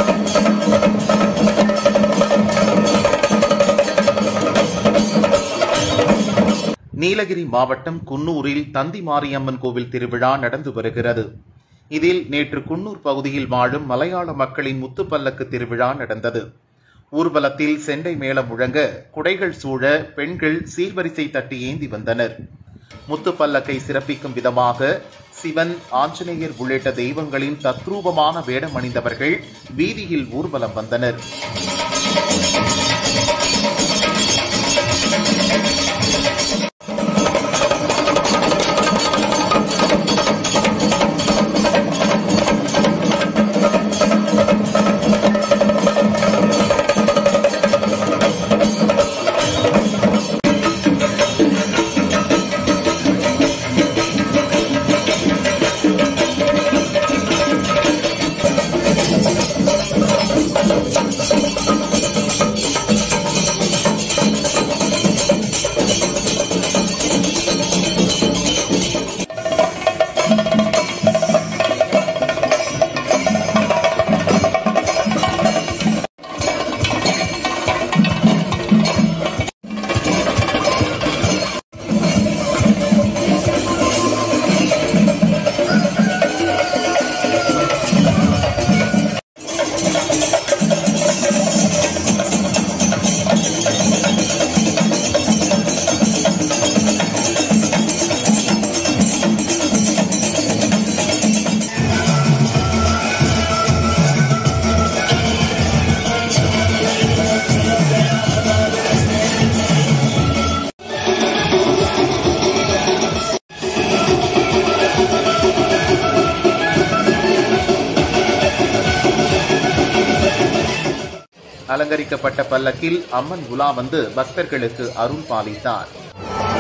நீலகிரி மாவட்டம் குன்னூரில் தந்தி மாரியம்மன் கோவில் திருவிழா நடந்து வருகிறது இதில் நேற்று குன்னூர் பகுதியில் வாழும் மலையாள மக்களின் முத்துப்பல்லக்கு திருவிழா நடந்தது ஊர்வலத்தில் செண்டை மேளம் முழங்க குடைகள் சூழ பெண்கள் சீர்வரிசை தட்டி ஏந்தி வந்தனர் முத்துப்பல்லக்கை சிறப்பிக்கும் விதமாக சிவன் ஆஞ்சநேயர் உள்ளிட்ட தெய்வங்களின் தத்ரூபமான வேடம் அணிந்தவர்கள் வீதியில் ஊர்வலம் வந்தனர் அலங்கரிக்கப்பட்ட பல்லக்கில் அம்மன் உலா வந்து பக்தர்களுக்கு அருள் பாலித்தார்